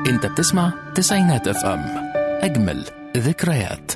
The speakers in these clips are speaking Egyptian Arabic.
انت بتسمع تسعينات اف ام اجمل ذكريات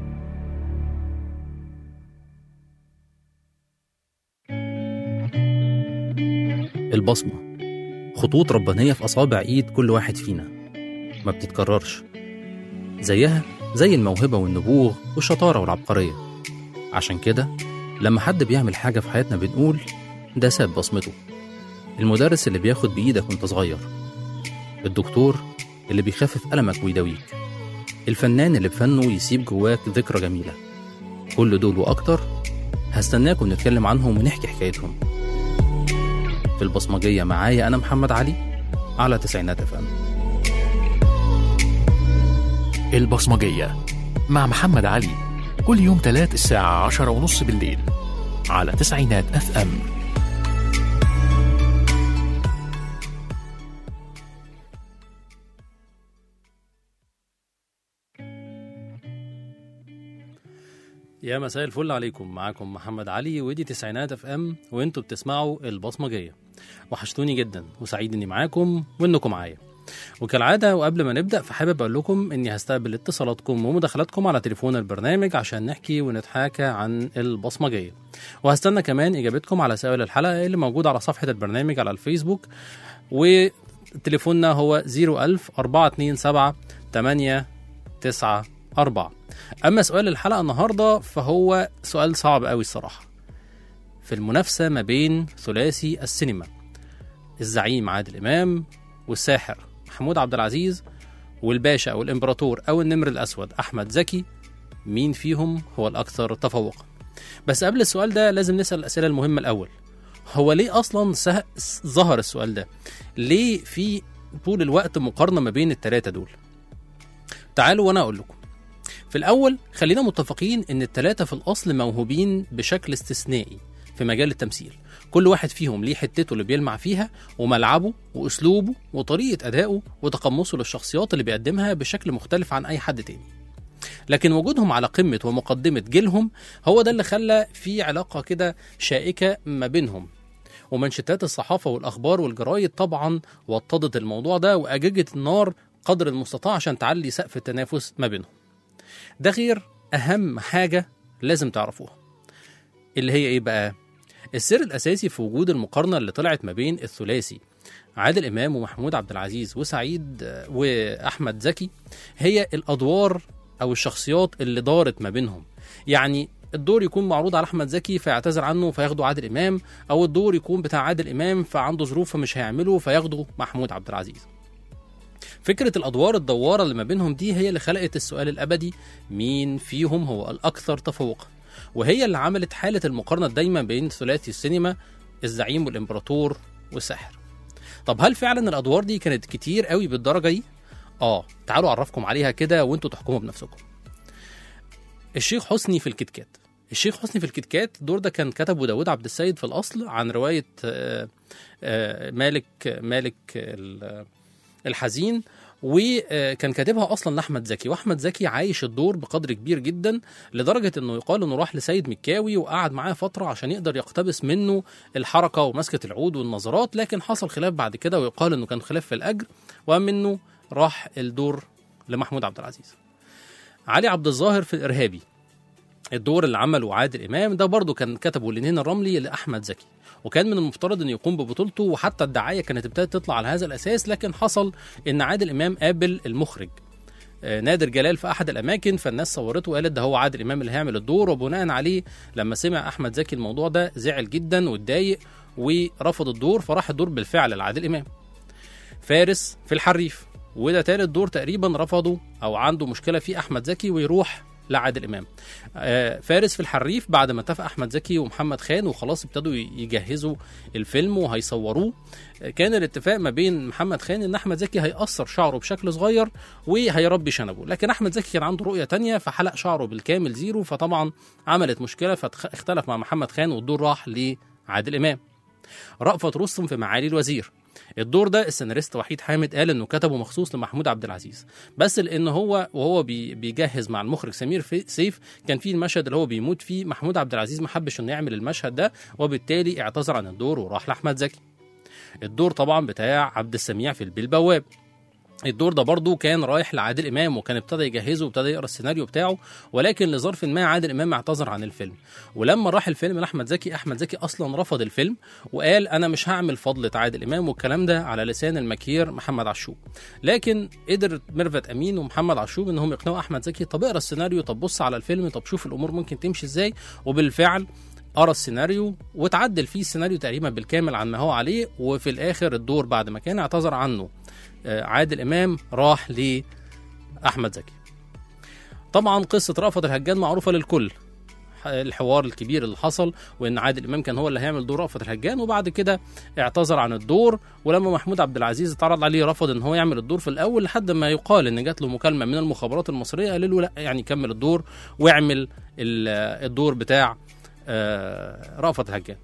البصمة خطوط ربانية في أصابع إيد كل واحد فينا ما بتتكررش زيها زي الموهبة والنبوغ والشطارة والعبقرية عشان كده لما حد بيعمل حاجة في حياتنا بنقول ده ساب بصمته المدرس اللي بياخد بإيدك وانت صغير الدكتور اللي بيخفف ألمك ويداويك الفنان اللي بفنه يسيب جواك ذكرى جميلة كل دول وأكتر هستناكم نتكلم عنهم ونحكي حكايتهم في البصمجية معايا أنا محمد علي على تسعينات اف ام البصمجية مع محمد علي كل يوم تلات الساعة عشرة ونص بالليل على تسعينات اف ام يا مساء الفل عليكم معاكم محمد علي ودي تسعينات اف ام وانتوا بتسمعوا البصمجية وحشتوني جدا وسعيد اني معاكم وانكم معايا وكالعادة وقبل ما نبدأ فحابب أقول لكم إني هستقبل اتصالاتكم ومداخلاتكم على تليفون البرنامج عشان نحكي ونتحاكى عن البصمجية وهستنى كمان إجابتكم على سؤال الحلقة اللي موجود على صفحة البرنامج على الفيسبوك وتليفوننا هو 01000 427 894 أما سؤال الحلقة النهاردة فهو سؤال صعب قوي الصراحة في المنافسة ما بين ثلاثي السينما الزعيم عادل إمام والساحر محمود عبد العزيز والباشا أو الإمبراطور أو النمر الأسود أحمد زكي مين فيهم هو الأكثر تفوقا بس قبل السؤال ده لازم نسأل الأسئلة المهمة الأول هو ليه أصلا سه... ظهر السؤال ده ليه في طول الوقت مقارنة ما بين التلاتة دول تعالوا وأنا أقول لكم في الأول خلينا متفقين إن التلاتة في الأصل موهوبين بشكل استثنائي في مجال التمثيل كل واحد فيهم ليه حتته اللي بيلمع فيها وملعبه وأسلوبه وطريقة أدائه وتقمصه للشخصيات اللي بيقدمها بشكل مختلف عن أي حد تاني لكن وجودهم على قمة ومقدمة جيلهم هو ده اللي خلى في علاقة كده شائكة ما بينهم ومنشطات الصحافة والأخبار والجرايد طبعا وطدت الموضوع ده وأججت النار قدر المستطاع عشان تعلي سقف التنافس ما بينهم ده غير أهم حاجة لازم تعرفوها اللي هي إيه بقى؟ السر الأساسي في وجود المقارنة اللي طلعت ما بين الثلاثي عادل إمام ومحمود عبد العزيز وسعيد آه، وأحمد زكي هي الأدوار أو الشخصيات اللي دارت ما بينهم يعني الدور يكون معروض على احمد زكي فيعتذر عنه فياخده عادل امام او الدور يكون بتاع عادل امام فعنده ظروف فمش هيعمله فياخده محمود عبد العزيز فكرة الأدوار الدوارة اللي ما بينهم دي هي اللي خلقت السؤال الأبدي مين فيهم هو الأكثر تفوقا وهي اللي عملت حالة المقارنة دايما بين ثلاثي السينما الزعيم والإمبراطور والساحر طب هل فعلا الأدوار دي كانت كتير قوي بالدرجة دي؟ آه تعالوا أعرفكم عليها كده وانتوا تحكموا بنفسكم الشيخ حسني في الكتكات الشيخ حسني في الكتكات الدور ده كان كتبه داود عبد السيد في الأصل عن رواية آه، آه، مالك مالك ال- الحزين وكان كاتبها اصلا لاحمد زكي واحمد زكي عايش الدور بقدر كبير جدا لدرجه انه يقال انه راح لسيد مكاوي وقعد معاه فتره عشان يقدر يقتبس منه الحركه ومسكه العود والنظرات لكن حصل خلاف بعد كده ويقال انه كان خلاف في الاجر ومنه راح الدور لمحمود عبد العزيز علي عبد الظاهر في الارهابي الدور اللي عمله عادل امام ده برضه كان كتبه لنين الرملي لاحمد زكي وكان من المفترض انه يقوم ببطولته وحتى الدعايه كانت ابتدت تطلع على هذا الاساس لكن حصل ان عادل امام قابل المخرج آه، نادر جلال في احد الاماكن فالناس صورته وقالت ده هو عادل امام اللي هيعمل الدور وبناء عليه لما سمع احمد زكي الموضوع ده زعل جدا واتضايق ورفض الدور فراح الدور بالفعل لعادل امام فارس في الحريف وده تالت دور تقريبا رفضه او عنده مشكله فيه احمد زكي ويروح لعادل امام آه، فارس في الحريف بعد ما اتفق احمد زكي ومحمد خان وخلاص ابتدوا يجهزوا الفيلم وهيصوروه آه، كان الاتفاق ما بين محمد خان ان احمد زكي هيقصر شعره بشكل صغير وهيربي شنبه لكن احمد زكي كان عنده رؤيه تانية فحلق شعره بالكامل زيرو فطبعا عملت مشكله فاختلف مع محمد خان والدور راح لعادل امام رأفت رستم في معالي الوزير الدور ده السيناريست وحيد حامد قال انه كتبه مخصوص لمحمود عبد العزيز بس لان هو وهو بي بيجهز مع المخرج سمير في سيف كان في المشهد اللي هو بيموت فيه محمود عبد العزيز ما حبش انه يعمل المشهد ده وبالتالي اعتذر عن الدور وراح لاحمد زكي الدور طبعا بتاع عبد السميع في البيه البواب الدور ده برضه كان رايح لعادل امام وكان ابتدى يجهزه وابتدى يقرا السيناريو بتاعه ولكن لظرف ما عادل امام اعتذر عن الفيلم ولما راح الفيلم لاحمد زكي احمد زكي اصلا رفض الفيلم وقال انا مش هعمل فضلة عادل امام والكلام ده على لسان المكير محمد عشوب لكن قدر ميرفت امين ومحمد عشوب انهم يقنعوا احمد زكي طب اقرا السيناريو طب بص على الفيلم طب شوف الامور ممكن تمشي ازاي وبالفعل قرا السيناريو وتعدل فيه السيناريو تقريبا بالكامل عن ما هو عليه وفي الاخر الدور بعد ما كان اعتذر عنه آه، عادل امام راح لاحمد زكي طبعا قصه رأفت الهجان معروفه للكل الحوار الكبير اللي حصل وان عادل امام كان هو اللي هيعمل دور رأفت الهجان وبعد كده اعتذر عن الدور ولما محمود عبد العزيز اتعرض عليه رفض ان هو يعمل الدور في الاول لحد ما يقال ان جات له مكالمه من المخابرات المصريه قالوا له لا يعني كمل الدور واعمل ال- الدور بتاع آه، رأفت الهجان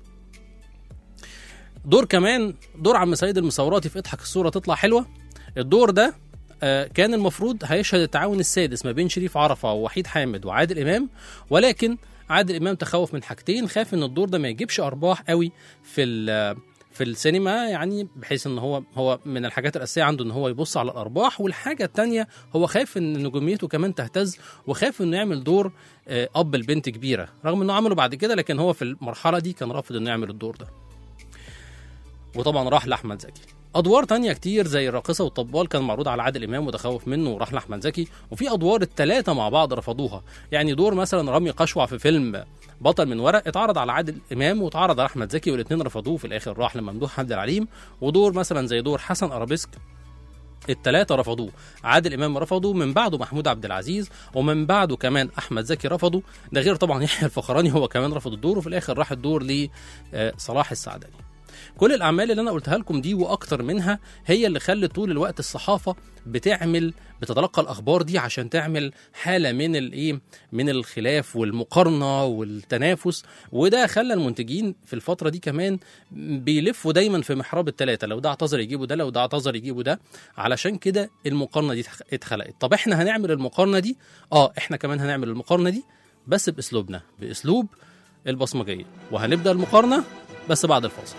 دور كمان دور عم سيد المصوراتي في اضحك الصوره تطلع حلوه الدور ده آه، كان المفروض هيشهد التعاون السادس ما بين شريف عرفه ووحيد حامد وعادل امام ولكن عادل امام تخوف من حاجتين خاف ان الدور ده ما يجيبش ارباح قوي في ال- في السينما يعني بحيث ان هو هو من الحاجات الاساسيه عنده ان هو يبص على الارباح والحاجه الثانيه هو خايف ان نجوميته كمان تهتز وخاف انه يعمل دور آه، اب البنت كبيره رغم انه عمله بعد كده لكن هو في المرحله دي كان رافض انه يعمل الدور ده وطبعا راح لاحمد زكي ادوار تانية كتير زي الراقصه والطبال كان معروض على عادل امام وتخوف منه وراح لاحمد زكي وفي ادوار الثلاثه مع بعض رفضوها يعني دور مثلا رامي قشوع في فيلم بطل من ورق اتعرض على عادل امام واتعرض على احمد زكي والاثنين رفضوه في الاخر راح لممدوح عبد العليم ودور مثلا زي دور حسن ارابيسك التلاتة رفضوه عادل امام رفضه من بعده محمود عبد العزيز ومن بعده كمان احمد زكي رفضه ده غير طبعا يحيى الفخراني هو كمان رفض الدور وفي الاخر راح الدور لصلاح السعدني كل الاعمال اللي انا قلتها لكم دي واكتر منها هي اللي خلت طول الوقت الصحافه بتعمل بتتلقى الاخبار دي عشان تعمل حاله من الايه من الخلاف والمقارنه والتنافس وده خلى المنتجين في الفتره دي كمان بيلفوا دايما في محراب الثلاثه لو ده اعتذر يجيبوا ده لو ده اعتذر يجيبوا ده علشان كده المقارنه دي اتخلقت طب احنا هنعمل المقارنه دي اه احنا كمان هنعمل المقارنه دي بس باسلوبنا باسلوب البصمجيه وهنبدا المقارنه بس بعد الفاصل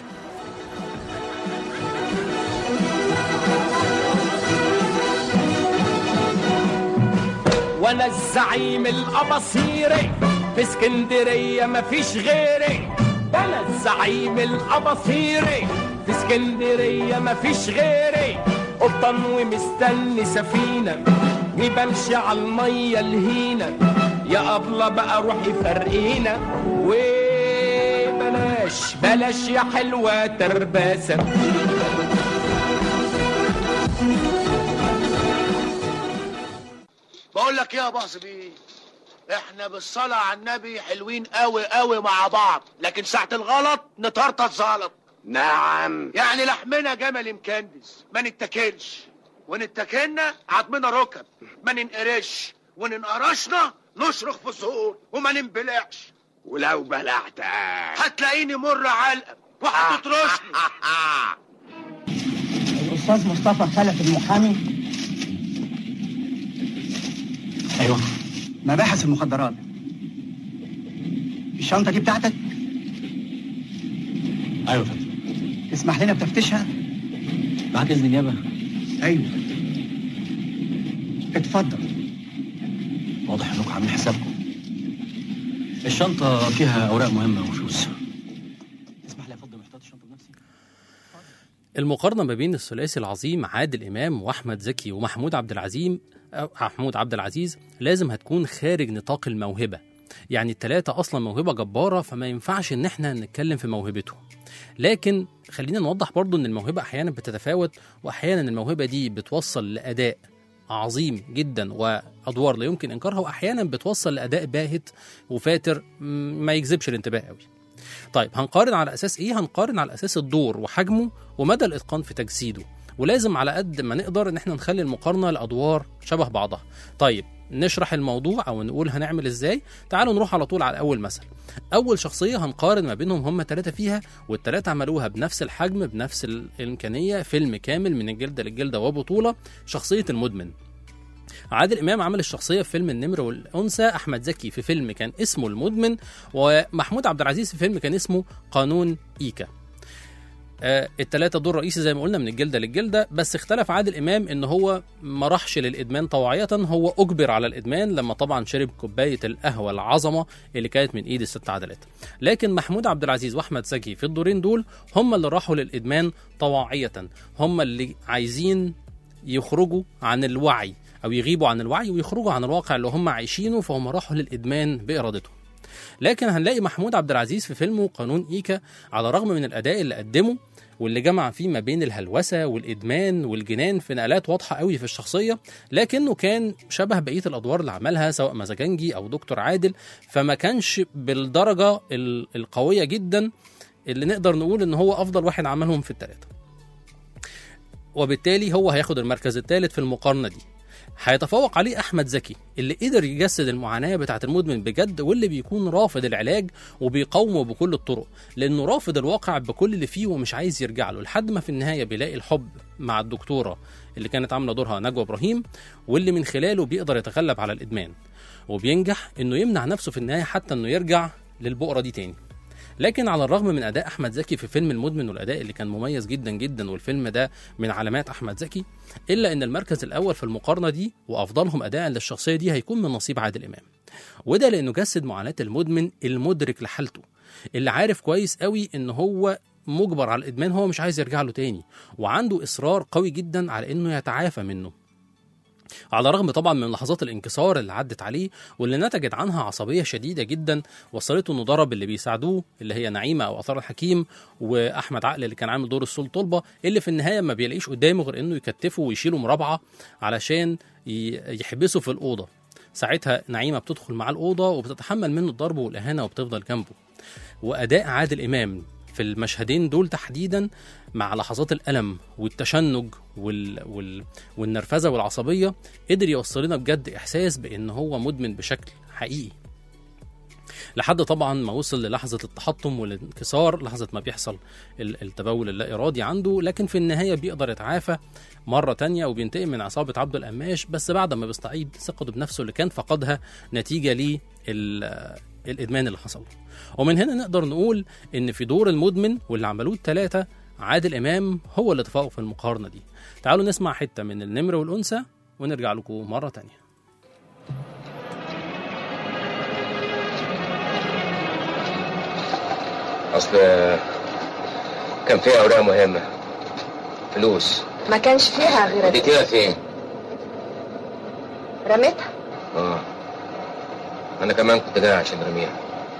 وانا الزعيم الاباصيري في اسكندريه مفيش غيري انا الزعيم الاباصيري في اسكندريه مفيش غيري قبطان ومستني سفينه وبمشي على الميه الهينه يا ابله بقى روحي فرقينا وبلاش بلاش يا حلوه ترباسه بقول لك ايه يا باص بيه احنا بالصلاة على النبي حلوين قوي قوي مع بعض لكن ساعة الغلط نطرطش زلط نعم يعني لحمنا جمل مكندس ما نتاكلش ونتاكلنا عضمنا ركب ما ننقرش وننقرشنا نشرخ في الصهور وما ننبلعش ولو بلعت هتلاقيني مر علقة وهتطرشني الأستاذ مصطفى خلف المحامي ايوه مباحث المخدرات الشنطة دي بتاعتك ايوه يا فندم تسمح لنا بتفتشها معاك اذن نيابه أيوه اتفضل واضح انكم عاملين حسابكم الشنطه فيها اوراق مهمه وفلوس تسمح لي افضل محتاج الشنطه بنفسي المقارنة ما بين الثلاثي العظيم عادل إمام وأحمد زكي ومحمود عبد العزيز محمود عبد العزيز لازم هتكون خارج نطاق الموهبة يعني التلاتة أصلا موهبة جبارة فما ينفعش إن احنا نتكلم في موهبتهم لكن خلينا نوضح برضو إن الموهبة أحيانا بتتفاوت وأحيانا الموهبة دي بتوصل لأداء عظيم جدا وأدوار لا يمكن إنكارها وأحيانا بتوصل لأداء باهت وفاتر م- ما يجذبش الانتباه قوي طيب هنقارن على اساس ايه هنقارن على اساس الدور وحجمه ومدى الاتقان في تجسيده ولازم على قد ما نقدر ان احنا نخلي المقارنه لادوار شبه بعضها طيب نشرح الموضوع او نقول هنعمل ازاي تعالوا نروح على طول على اول مثل اول شخصيه هنقارن ما بينهم هم ثلاثه فيها والثلاثه عملوها بنفس الحجم بنفس الامكانيه فيلم كامل من الجلده للجلده وبطوله شخصيه المدمن عادل امام عمل الشخصيه في فيلم النمر والانثى احمد زكي في فيلم كان اسمه المدمن ومحمود عبد العزيز في فيلم كان اسمه قانون ايكا آه التلاتة دور رئيسي زي ما قلنا من الجلده للجلده بس اختلف عادل امام ان هو ما راحش للادمان طوعيه هو اجبر على الادمان لما طبعا شرب كوبايه القهوه العظمه اللي كانت من ايد الست عدلات لكن محمود عبد العزيز واحمد زكي في الدورين دول هم اللي راحوا للادمان طواعيه هم اللي عايزين يخرجوا عن الوعي او يغيبوا عن الوعي ويخرجوا عن الواقع اللي هم عايشينه فهم راحوا للادمان بارادتهم لكن هنلاقي محمود عبد العزيز في فيلمه قانون ايكا على الرغم من الاداء اللي قدمه واللي جمع فيه ما بين الهلوسه والادمان والجنان في نقلات واضحه قوي في الشخصيه لكنه كان شبه بقيه الادوار اللي عملها سواء مزاجنجي او دكتور عادل فما كانش بالدرجه ال- القويه جدا اللي نقدر نقول ان هو افضل واحد عملهم في الثلاثه وبالتالي هو هياخد المركز الثالث في المقارنه دي هيتفوق عليه احمد زكي اللي قدر يجسد المعاناه بتاعه المدمن بجد واللي بيكون رافض العلاج وبيقاومه بكل الطرق لانه رافض الواقع بكل اللي فيه ومش عايز يرجع له لحد ما في النهايه بيلاقي الحب مع الدكتوره اللي كانت عامله دورها نجوى ابراهيم واللي من خلاله بيقدر يتغلب على الادمان وبينجح انه يمنع نفسه في النهايه حتى انه يرجع للبؤره دي تاني لكن على الرغم من اداء احمد زكي في فيلم المدمن والاداء اللي كان مميز جدا جدا والفيلم ده من علامات احمد زكي الا ان المركز الاول في المقارنه دي وافضلهم اداء للشخصيه دي هيكون من نصيب عادل امام وده لانه جسد معاناه المدمن المدرك لحالته اللي عارف كويس قوي ان هو مجبر على الادمان هو مش عايز يرجع له تاني وعنده اصرار قوي جدا على انه يتعافى منه على الرغم طبعا من لحظات الانكسار اللي عدت عليه واللي نتجت عنها عصبيه شديده جدا وصلته انه ضرب اللي بيساعدوه اللي هي نعيمه او اثار الحكيم واحمد عقل اللي كان عامل دور السول طلبه اللي في النهايه ما بيلاقيش قدامه غير انه يكتفه ويشيله مرابعه علشان ي- يحبسه في الاوضه ساعتها نعيمه بتدخل معاه الاوضه وبتتحمل منه الضرب والاهانه وبتفضل جنبه واداء عادل امام في المشهدين دول تحديدا مع لحظات الالم والتشنج وال... وال... والنرفزه والعصبيه قدر يوصل لنا بجد احساس بان هو مدمن بشكل حقيقي لحد طبعا ما وصل للحظه التحطم والانكسار لحظه ما بيحصل ال- التبول اللا ارادي عنده لكن في النهايه بيقدر يتعافى مره تانية وبينتقم من عصابه عبد القماش بس بعد ما بيستعيد ثقته بنفسه اللي كان فقدها نتيجه ليه ال- الادمان اللي حصل له. ومن هنا نقدر نقول ان في دور المدمن واللي عملوه الثلاثه عادل امام هو اللي تفوق في المقارنه دي تعالوا نسمع حته من النمر والانثى ونرجع لكم مره تانية اصل كان فيها اوراق مهمه فلوس ما كانش فيها غير اديتيها فين رميتها اه انا كمان كنت جاي عشان ارميها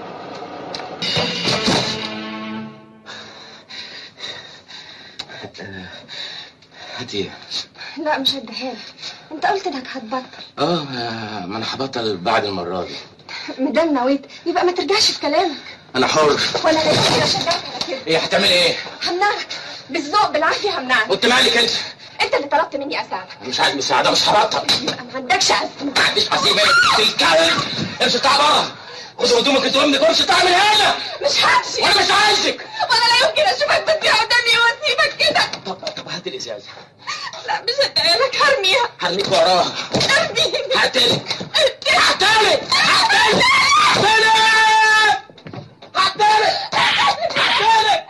هاتي لا مش هديها لك انت قلت انك هتبطل اه ما ما انا هبطل بعد المره دي مدام نويت يبقى ما ترجعش في كلامك انا حر وانا لقيت كده شجعت على كده ايه هتعمل ايه همنعك بالذوق بالعافيه همنعك وانت مالك انت انت اللي طلبت مني اساعدك مش عايز مساعده مش هبطل يبقى ما عندكش عزم ما عنديش عزيمه الكلب امشي اطلع بره خد هدومك انت وامك وامشي اطلع من هنا مش همشي وانا مش عايزك وانا لا يمكن اشوفك بتضيع قدامي واسيبك كده طب طب هات الازازه لا مش هديها لك هرميها هرميك وراها ارميني هقتلك هقتلك هقتلك هقتلك هقتلك هقتلك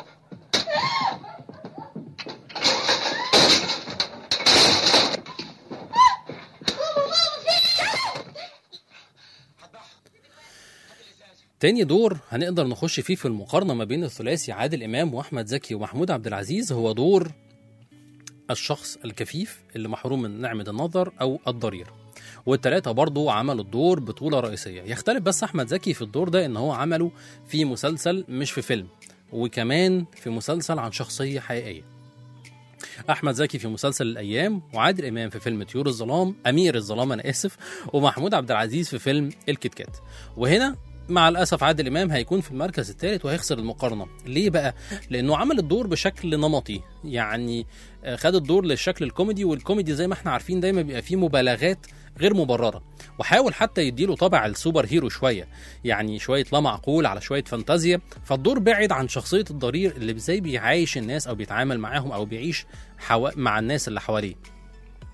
تاني دور هنقدر نخش فيه في المقارنة ما بين الثلاثي عادل إمام وأحمد زكي ومحمود عبد العزيز هو دور الشخص الكفيف اللي محروم من نعمة النظر أو الضرير والتلاتة برضو عملوا الدور بطولة رئيسية يختلف بس أحمد زكي في الدور ده إن هو عمله في مسلسل مش في فيلم وكمان في مسلسل عن شخصية حقيقية احمد زكي في مسلسل الايام وعادل امام في فيلم طيور الظلام امير الظلام انا اسف ومحمود عبد العزيز في فيلم الكيت كات وهنا مع الاسف عادل امام هيكون في المركز الثالث وهيخسر المقارنه ليه بقى لانه عمل الدور بشكل نمطي يعني آه، خد الدور للشكل الكوميدي والكوميدي زي ما احنا عارفين دايما بيبقى فيه مبالغات غير مبرره وحاول حتى يديله طابع السوبر هيرو شويه يعني شويه لا معقول على شويه فانتازيا فالدور بعد عن شخصيه الضرير اللي ازاي بيعايش الناس او بيتعامل معاهم او بيعيش حوا... مع الناس اللي حواليه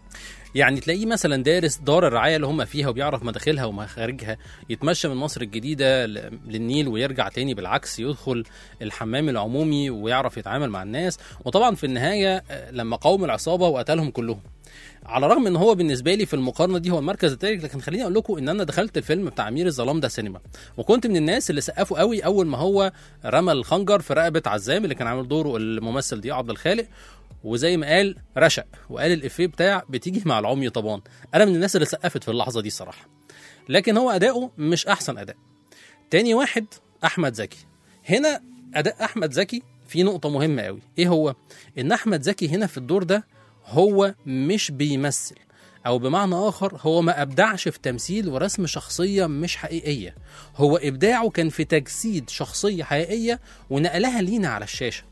يعني تلاقيه مثلا دارس دار الرعايه اللي هم فيها وبيعرف مداخلها ومخارجها يتمشى من مصر الجديده ل- للنيل ويرجع تاني بالعكس يدخل الحمام العمومي ويعرف يتعامل مع الناس وطبعا في النهايه آه، لما قاوم العصابه وقتلهم كلهم على الرغم ان هو بالنسبه لي في المقارنه دي هو المركز الثالث لكن خليني اقول لكم ان انا دخلت الفيلم بتاع امير الظلام ده سينما وكنت من الناس اللي سقفوا قوي اول ما هو رمى الخنجر في رقبه عزام اللي كان عامل دوره الممثل ضياء عبد الخالق وزي ما قال رشق وقال الافيه بتاع بتيجي مع العمي طبعا انا من الناس اللي سقفت في اللحظه دي صراحه لكن هو اداؤه مش احسن اداء تاني واحد احمد زكي هنا اداء احمد زكي في نقطه مهمه قوي ايه هو ان احمد زكي هنا في الدور ده هو مش بيمثل او بمعنى اخر هو ما ابدعش في تمثيل ورسم شخصيه مش حقيقيه هو ابداعه كان في تجسيد شخصيه حقيقيه ونقلها لينا على الشاشه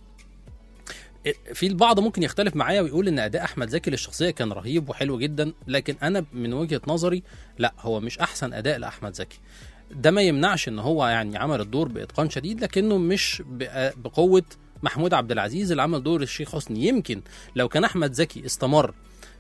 في البعض ممكن يختلف معايا ويقول ان اداء احمد زكي للشخصيه كان رهيب وحلو جدا لكن انا من وجهه نظري لا هو مش احسن اداء لاحمد زكي ده ما يمنعش ان هو يعني عمل الدور باتقان شديد لكنه مش بق- بقوه محمود عبد العزيز اللي عمل دور الشيخ حسني يمكن لو كان احمد زكي استمر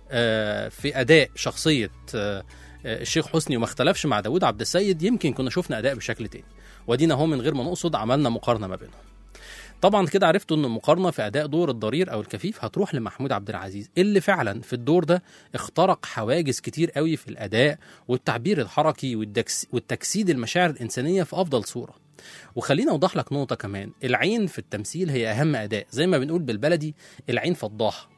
آه، في اداء شخصيه آه، آه، الشيخ حسني وما اختلفش مع داوود عبد السيد يمكن كنا شفنا اداء بشكل تاني ودينا هو من غير ما نقصد عملنا مقارنه ما بينهم طبعا كده عرفتوا ان المقارنه في اداء دور الضرير او الكفيف هتروح لمحمود عبد العزيز اللي فعلا في الدور ده اخترق حواجز كتير قوي في الاداء والتعبير الحركي والدكس والتجسيد المشاعر الانسانيه في افضل صوره وخليني اوضح لك نقطه كمان العين في التمثيل هي اهم اداء زي ما بنقول بالبلدي العين فضاحه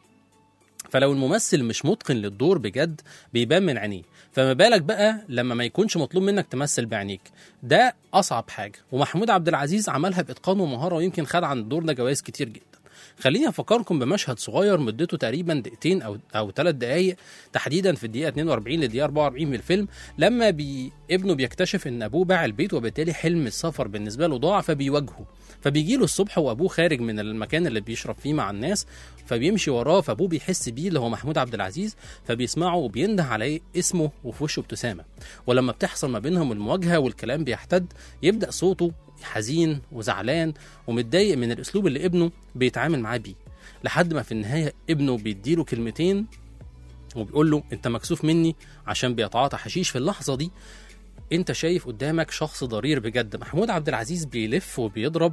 فلو الممثل مش متقن للدور بجد بيبان من عينيه فما بالك بقى لما ما يكونش مطلوب منك تمثل بعينيك ده اصعب حاجه ومحمود عبد العزيز عملها باتقان ومهاره ويمكن خد عن الدور ده جوائز كتير جدا خليني افكركم بمشهد صغير مدته تقريبا دقيقتين او او ثلاث دقائق تحديدا في الدقيقه 42 للدقيقه 44 من الفيلم لما بي ابنه بيكتشف ان ابوه باع البيت وبالتالي حلم السفر بالنسبه له ضاع فبيواجهه فبيجي له الصبح وابوه خارج من المكان اللي بيشرب فيه مع الناس فبيمشي وراه فابوه بيحس بيه اللي هو محمود عبد العزيز فبيسمعه وبينده عليه اسمه وفي وشه ابتسامه ولما بتحصل ما بينهم المواجهه والكلام بيحتد يبدا صوته حزين وزعلان ومتضايق من الاسلوب اللي ابنه بيتعامل معاه بيه لحد ما في النهايه ابنه بيديله كلمتين وبيقول له انت مكسوف مني عشان بيتعاطى حشيش في اللحظه دي انت شايف قدامك شخص ضرير بجد محمود عبد العزيز بيلف وبيضرب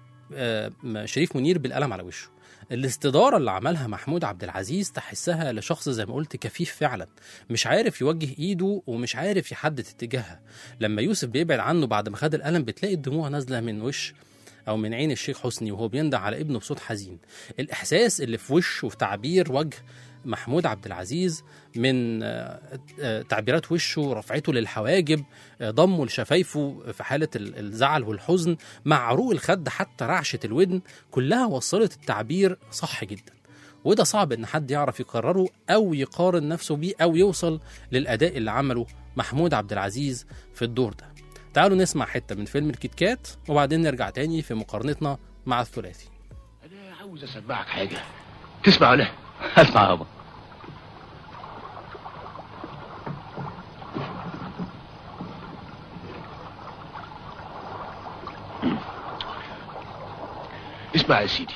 آه، شريف منير بالقلم على وشه الاستدارة اللي عملها محمود عبد العزيز تحسها لشخص زي ما قلت كفيف فعلا مش عارف يوجه ايده ومش عارف يحدد اتجاهها لما يوسف بيبعد عنه بعد ما خد القلم بتلاقي الدموع نازلة من وش او من عين الشيخ حسني وهو بيندع على ابنه بصوت حزين الاحساس اللي في وشه وفي تعبير وجه محمود عبد العزيز من آه، آه، تعبيرات وشه رفعته للحواجب آه، ضمه لشفايفه في حالة ال- الزعل والحزن مع عروق الخد حتى رعشة الودن كلها وصلت التعبير صح جدا وده صعب ان حد يعرف يكرره او يقارن نفسه بيه او يوصل للاداء اللي عمله محمود عبد العزيز في الدور ده تعالوا نسمع حتة من فيلم الكيت كات وبعدين نرجع تاني في مقارنتنا مع الثلاثي انا عاوز اسمعك حاجه تسمع ولا اسمع يابا اسمع يا سيدي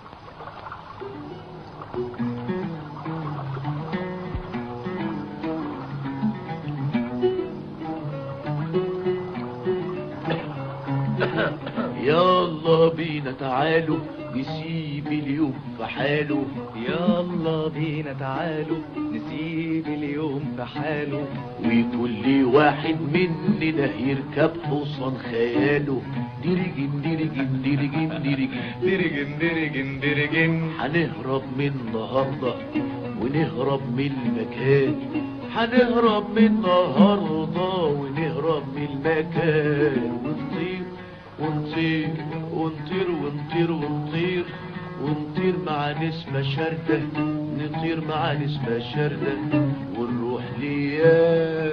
يلا بينا تعالوا نسيب اليوم في حاله يلا بينا تعالوا نسيب اليوم في حاله وكل واحد مننا يركب حصان خياله ديرجن ديرجن ديرجن ديرجن درجن درجن درجن هنهرب من النهارده ونهرب من المكان هنهرب من النهارده ونهرب من المكان ونطير ونطير ونطير ونطير ونطير ونطير مع نسمة شاردة نطير مع نسمة شاردة ونروح ليا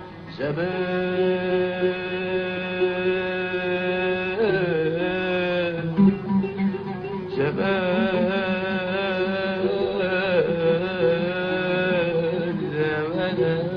زمان زمان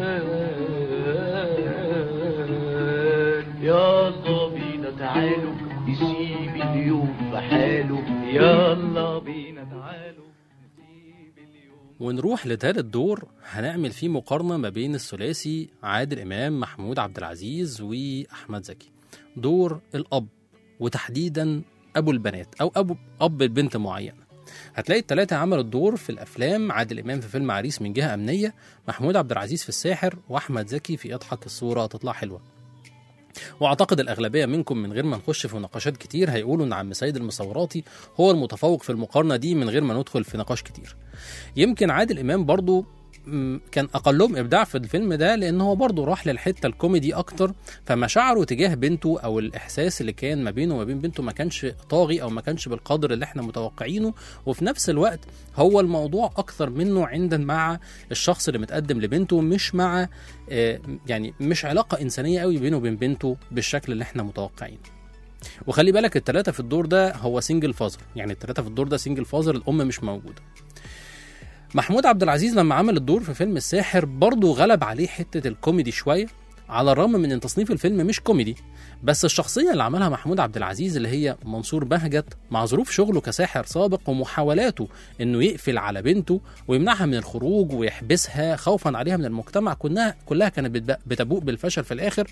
زمان يلا بينا تعالوا نسيب اليوم في حاله يلا بينا تعالوا نسيب اليوم ونروح لتالت دور هنعمل فيه مقارنة ما بين الثلاثي عادل إمام محمود عبد العزيز وأحمد زكي دور الأب وتحديدا أبو البنات أو أبو أب البنت معينة هتلاقي التلاتة عملوا الدور في الأفلام عادل إمام في فيلم عريس من جهة أمنية محمود عبد العزيز في الساحر وأحمد زكي في اضحك الصورة تطلع حلوة واعتقد الاغلبيه منكم من غير ما نخش في مناقشات كتير هيقولوا ان عم سيد المصوراتي هو المتفوق في المقارنه دي من غير ما ندخل في نقاش كتير يمكن عادل امام برضو م، كان اقلهم ابداع في الفيلم ده لان هو برضه راح للحته الكوميدي اكتر فمشاعره تجاه بنته او الاحساس اللي كان ما بينه وما بين بنته ما كانش طاغي او ما كانش بالقدر اللي احنا متوقعينه وفي نفس الوقت هو الموضوع اكثر منه عند مع الشخص اللي متقدم لبنته مش مع آه، يعني مش علاقه انسانيه قوي بينه وبين بنته بالشكل اللي احنا متوقعينه وخلي بالك الثلاثه في الدور ده هو سنجل فازر يعني الثلاثه في الدور ده سنجل فازر الام مش موجوده محمود عبد العزيز لما عمل الدور في فيلم الساحر برضه غلب عليه حته الكوميدي شويه على الرغم من ان تصنيف الفيلم مش كوميدي بس الشخصيه اللي عملها محمود عبد العزيز اللي هي منصور بهجت مع ظروف شغله كساحر سابق ومحاولاته انه يقفل على بنته ويمنعها من الخروج ويحبسها خوفا عليها من المجتمع كلها كلها كانت بتب- بتبوء بالفشل في الاخر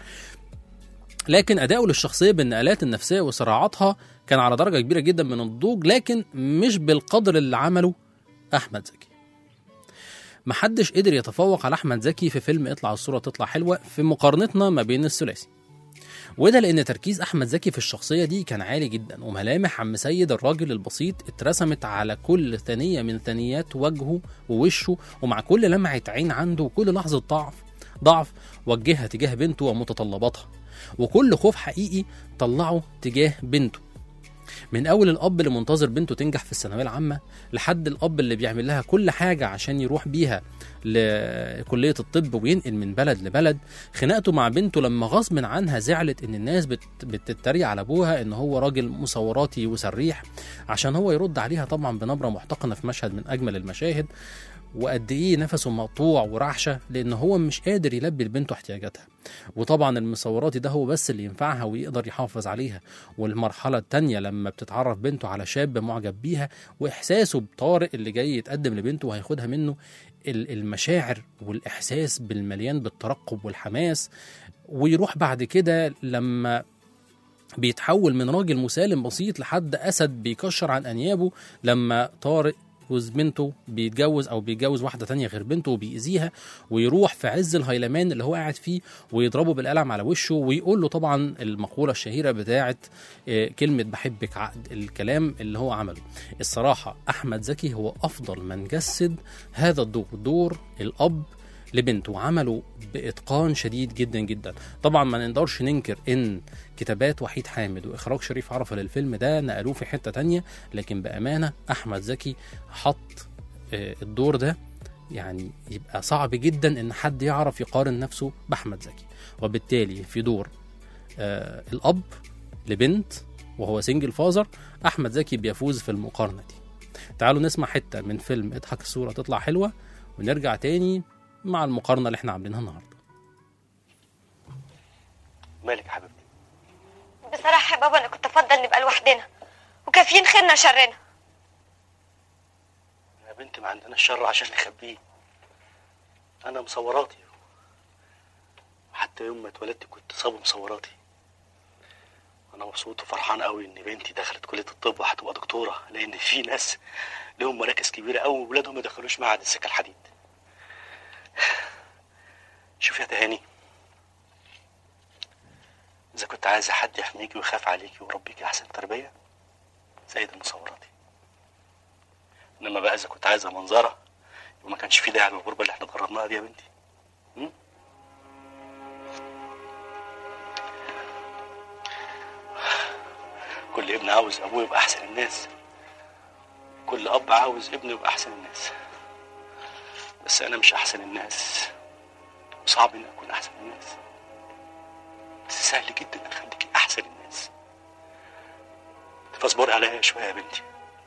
لكن اداؤه للشخصيه بالنقلات النفسيه وصراعاتها كان على درجه كبيره جدا من النضوج لكن مش بالقدر اللي عمله احمد زكي محدش قدر يتفوق على احمد زكي في فيلم اطلع الصوره تطلع حلوه في مقارنتنا ما بين الثلاثي وده لان تركيز احمد زكي في الشخصيه دي كان عالي جدا وملامح عم سيد الراجل البسيط اترسمت على كل ثانيه من ثانيات وجهه ووشه ومع كل لمعه عين عنده وكل لحظه ضعف ضعف وجهها تجاه بنته ومتطلباتها وكل خوف حقيقي طلعه تجاه بنته من اول الاب اللي منتظر بنته تنجح في الثانويه العامه لحد الاب اللي بيعمل لها كل حاجه عشان يروح بيها لكليه الطب وينقل من بلد لبلد خناقته مع بنته لما غصب عنها زعلت ان الناس بت... بتتريق على ابوها ان هو راجل مصوراتي وسريح عشان هو يرد عليها طبعا بنبره محتقنه في مشهد من اجمل المشاهد وقد ايه نفسه مقطوع ورعشه لان هو مش قادر يلبي لبنته احتياجاتها وطبعا المصوراتي ده هو بس اللي ينفعها ويقدر يحافظ عليها والمرحله التانية لما بتتعرف بنته على شاب معجب بيها واحساسه بطارق اللي جاي يتقدم لبنته وهياخدها منه ال- المشاعر والاحساس بالمليان بالترقب والحماس ويروح بعد كده لما بيتحول من راجل مسالم بسيط لحد اسد بيكشر عن انيابه لما طارق جوز بنته بيتجوز او بيتجوز واحده تانية غير بنته وبيأذيها ويروح في عز الهيلمان اللي هو قاعد فيه ويضربه بالقلم على وشه ويقول له طبعا المقوله الشهيره بتاعه آه، كلمه بحبك عقد الكلام اللي هو عمله الصراحه احمد زكي هو افضل من جسد هذا الدور دور الاب لبنته وعمله باتقان شديد جدا جدا طبعا ما نقدرش ننكر ان كتابات وحيد حامد واخراج شريف عرفه للفيلم ده نقلوه في حته تانية لكن بامانه احمد زكي حط آه، الدور ده يعني يبقى صعب جدا ان حد يعرف يقارن نفسه باحمد زكي وبالتالي في دور آه الاب لبنت وهو سنجل فازر احمد زكي بيفوز في المقارنه دي تعالوا نسمع حته من فيلم اضحك الصوره تطلع حلوه ونرجع تاني مع المقارنه اللي احنا عاملينها النهارده مالك يا حبيبتي بصراحة يا بابا أنا كنت أفضل نبقى لوحدنا وكافيين خيرنا شرنا يا بنتي ما عندناش شر عشان نخبيه انا مصوراتي حتى يوم ما اتولدت كنت صاب مصوراتي انا مبسوط وفرحان قوي ان بنتي دخلت كليه الطب وهتبقى دكتوره لان في ناس لهم مراكز كبيره قوي وولادهم ما دخلوش معهد السكه الحديد شوف يا تهاني اذا كنت عايزه حد يحميكي ويخاف عليكي ويربيكي احسن تربيه سيد المصوراتي انما بقى اذا كنت عايزه منظره يبقى ما كانش في داعي للغربه اللي احنا اتغربناها دي يا بنتي م? كل ابن عاوز ابوه يبقى احسن الناس كل اب عاوز ابنه يبقى احسن الناس بس انا مش احسن الناس وصعب اني اكون احسن الناس بس سهل جدا اخليكي احسن الناس فاصبري عليا شويه يا بنتي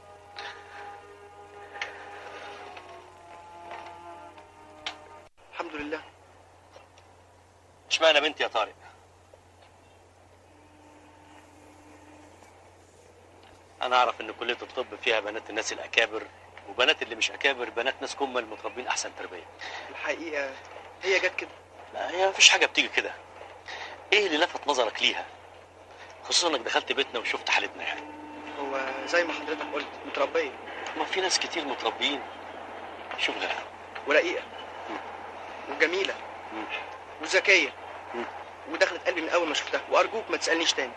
الحمد لله اشمعنى بنتي يا طارق انا اعرف ان كليه الطب فيها بنات الناس الاكابر وبنات اللي مش اكابر بنات ناس كمل متربين احسن تربيه الحقيقه هي جت كده لا هي مفيش حاجه بتيجي كده ايه اللي لفت نظرك ليها خصوصا انك دخلت بيتنا وشفت حالتنا يعني هو زي ما حضرتك قلت متربيه ما في ناس كتير متربيين شوف غيرها ورقيقه وجميله وذكيه ودخلت قلبي من اول ما شفتها وارجوك ما تسالنيش تاني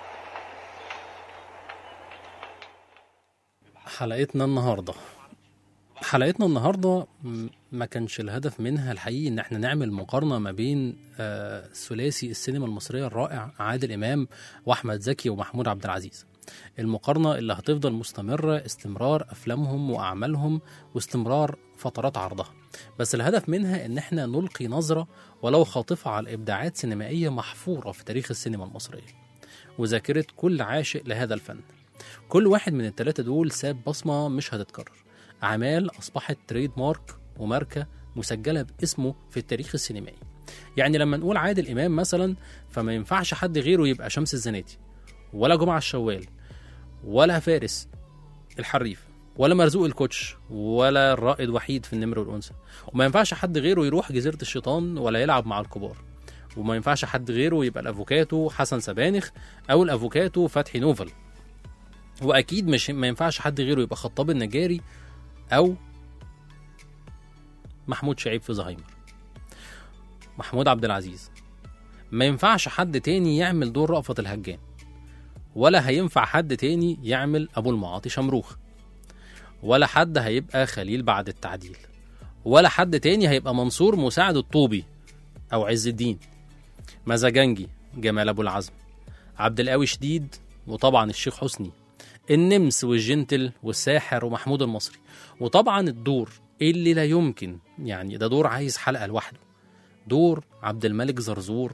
حلقتنا النهارده حلقتنا النهارده م- ما كانش الهدف منها الحقيقي ان احنا نعمل مقارنه ما بين آه، ثلاثي السينما المصريه الرائع عادل امام واحمد زكي ومحمود عبد العزيز المقارنه اللي هتفضل مستمره استمرار افلامهم واعمالهم واستمرار فترات عرضها بس الهدف منها ان احنا نلقي نظره ولو خاطفه على ابداعات سينمائيه محفوره في تاريخ السينما المصريه وذاكره كل عاشق لهذا الفن كل واحد من الثلاثة دول ساب بصمة مش هتتكرر أعمال أصبحت تريد مارك وماركة مسجلة باسمه في التاريخ السينمائي يعني لما نقول عادل إمام مثلا فما ينفعش حد غيره يبقى شمس الزناتي ولا جمعة الشوال ولا فارس الحريف ولا مرزوق الكوتش ولا الرائد وحيد في النمر والأنثى وما ينفعش حد غيره يروح جزيرة الشيطان ولا يلعب مع الكبار وما ينفعش حد غيره يبقى الافوكاتو حسن سبانخ او الافوكاتو فتحي نوفل واكيد مش ما ينفعش حد غيره يبقى خطاب النجاري او محمود شعيب في زهايمر محمود عبد العزيز ما ينفعش حد تاني يعمل دور رأفت الهجان ولا هينفع حد تاني يعمل ابو المعاطي شمروخ ولا حد هيبقى خليل بعد التعديل ولا حد تاني هيبقى منصور مساعد الطوبي او عز الدين مزاجنجي جمال ابو العزم عبد القوي شديد وطبعا الشيخ حسني النمس والجنتل والساحر ومحمود المصري وطبعا الدور اللي لا يمكن يعني ده دور عايز حلقه لوحده دور عبد الملك زرزور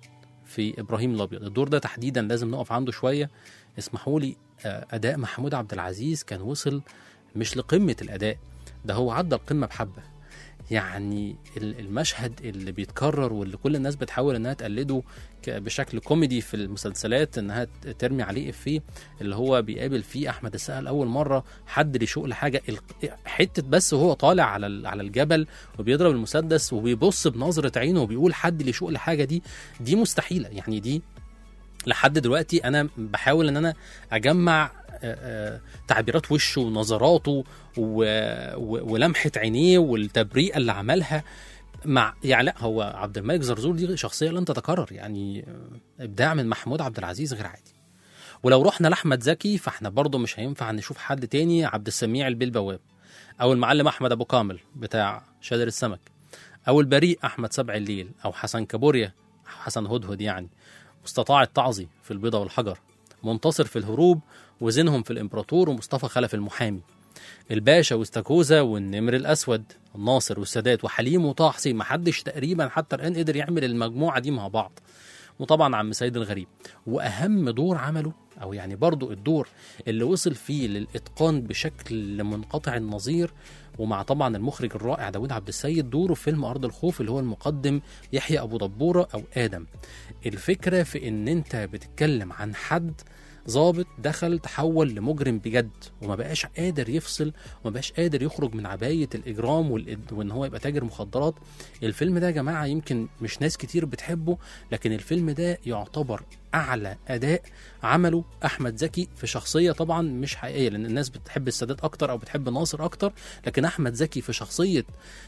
في ابراهيم الابيض الدور ده تحديدا لازم نقف عنده شويه اسمحوا لي آه، اداء محمود عبد العزيز كان وصل مش لقمه الاداء ده هو عدى القمه بحبه يعني ال- المشهد اللي بيتكرر واللي كل الناس بتحاول انها تقلده ك- بشكل كوميدي في المسلسلات انها ت- ترمي عليه افيه اللي هو بيقابل فيه احمد السقا لاول مره حد لشوق لحاجه ال- حته بس وهو طالع على ال- على الجبل وبيضرب المسدس وبيبص بنظره عينه وبيقول حد لشوق لحاجه دي دي مستحيله يعني دي لحد دلوقتي انا بحاول ان انا اجمع آه، آه، تعبيرات وشه ونظراته و... و... ولمحه عينيه والتبريئه اللي عملها مع يعني لا هو عبد الملك زرزور دي شخصيه لن تتكرر يعني آه، ابداع من محمود عبد العزيز غير عادي ولو رحنا لاحمد زكي فاحنا برضه مش هينفع نشوف حد تاني عبد السميع البيه البواب او المعلم احمد ابو كامل بتاع شادر السمك او البريء احمد سبع الليل او حسن كابوريا حسن هدهد يعني مستطاع التعظي في البيضة والحجر منتصر في الهروب وزينهم في الإمبراطور ومصطفى خلف المحامي الباشا واستاكوزا والنمر الأسود الناصر والسادات وحليم وطه حسين محدش تقريبا حتى الآن قدر يعمل المجموعة دي مع بعض وطبعا عم سيد الغريب وأهم دور عمله أو يعني برضو الدور اللي وصل فيه للإتقان بشكل منقطع النظير ومع طبعا المخرج الرائع داود عبد السيد دوره في فيلم أرض الخوف اللي هو المقدم يحيى أبو دبورة أو آدم الفكرة في إن أنت بتتكلم عن حد ظابط دخل تحول لمجرم بجد وما بقاش قادر يفصل وما بقاش قادر يخرج من عباية الإجرام والإد- وإن هو يبقى تاجر مخدرات الفيلم ده يا جماعة يمكن مش ناس كتير بتحبه لكن الفيلم ده يعتبر أعلى أداء عمله أحمد زكي في شخصية طبعا مش حقيقية لأن الناس بتحب السادات أكتر أو بتحب ناصر أكتر لكن أحمد زكي في شخصية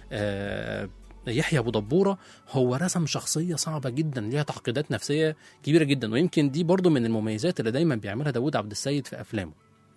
آه يحيى ابو دبوره هو رسم شخصيه صعبه جدا ليها تعقيدات نفسيه كبيره جدا ويمكن دي برضو من المميزات اللي دايما بيعملها داوود عبد السيد في افلامه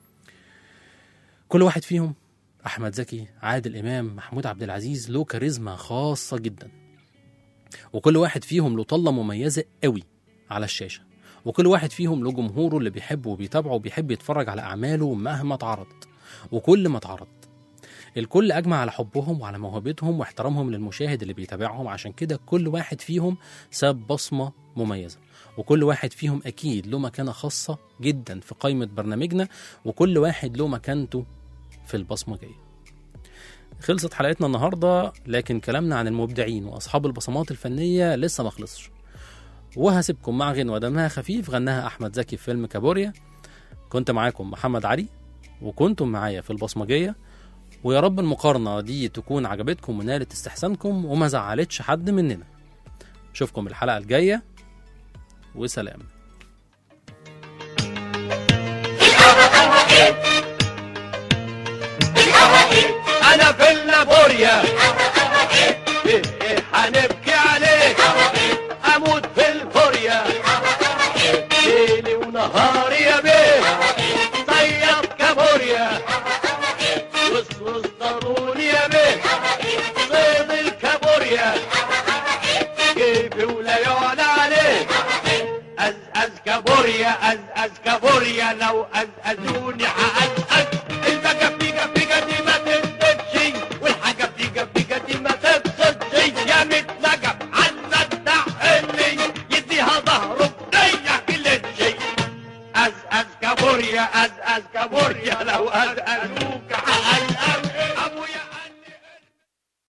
كل واحد فيهم احمد زكي عادل امام محمود عبد العزيز له كاريزما خاصه جدا وكل واحد فيهم له طله مميزه قوي على الشاشه وكل واحد فيهم له جمهوره اللي بيحبه وبيتابعه وبيحب يتفرج على اعماله مهما اتعرضت وكل ما اتعرض الكل اجمع على حبهم وعلى موهبتهم واحترامهم للمشاهد اللي بيتابعهم عشان كده كل واحد فيهم ساب بصمه مميزه وكل واحد فيهم اكيد له مكانه خاصه جدا في قائمه برنامجنا وكل واحد له مكانته في البصمجيه خلصت حلقتنا النهارده لكن كلامنا عن المبدعين واصحاب البصمات الفنيه لسه ما خلصش وهسيبكم مع غنوه دمها خفيف غناها احمد زكي في فيلم كابوريا كنت معاكم محمد علي وكنتم معايا في البصمجيه ويا رب المقارنة دي تكون عجبتكم ونالت استحسانكم وما زعلتش حد مننا اشوفكم الحلقة الجاية وسلام انا في اللابوريا إيه إيه هنبكي عليك اموت في الفوريا ليلي ونهاري يا بيه صياد كابوريا وصوص ضروري يا بيه صيد الكابوريا كيفي ولا يعلى عليه أز أز كابوريا أز أز كابوريا لو أز أزوني حقل